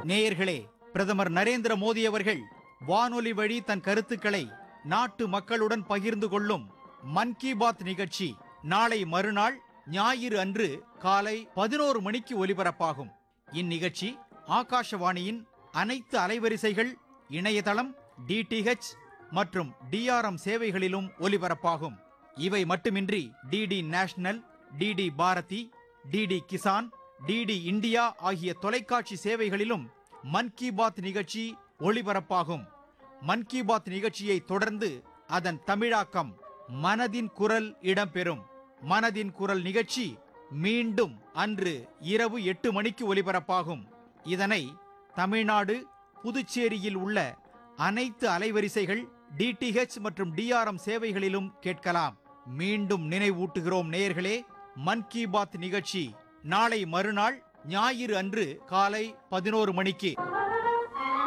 நேயர்களே பிரதமர் நரேந்திர மோடி அவர்கள் வானொலி வழி தன் கருத்துக்களை நாட்டு மக்களுடன் பகிர்ந்து கொள்ளும் மன் கி பாத் நிகழ்ச்சி நாளை மறுநாள் ஞாயிறு அன்று காலை பதினோரு மணிக்கு ஒலிபரப்பாகும் இந்நிகழ்ச்சி ஆகாஷவாணியின் அனைத்து அலைவரிசைகள் இணையதளம் டிடிஹெச் மற்றும் டிஆர்எம் சேவைகளிலும் ஒலிபரப்பாகும் இவை மட்டுமின்றி DD national DD Bharati DD Kisan DD India ஆகிய தொலைக்காட்சி சேவைகளிலும் மன் கி பாத் நிகழ்ச்சி ஒளிபரப்பாகும் மன் கி பாத் நிகழ்ச்சியை தொடர்ந்து அதன் தமிழாக்கம் மனதின் குரல் இடம்பெறும் மனதின் குரல் நிகழ்ச்சி மீண்டும் அன்று இரவு எட்டு மணிக்கு ஒலிபரப்பாகும் இதனை தமிழ்நாடு புதுச்சேரியில் உள்ள அனைத்து அலைவரிசைகள் டிடிஹெச் மற்றும் டிஆர்எம் சேவைகளிலும் கேட்கலாம் மீண்டும் நினைவூட்டுகிறோம் நேயர்களே மன் கி பாத் நிகழ்ச்சி நாளை மறுநாள் ஞாயிறு அன்று காலை பதினோரு மணிக்கு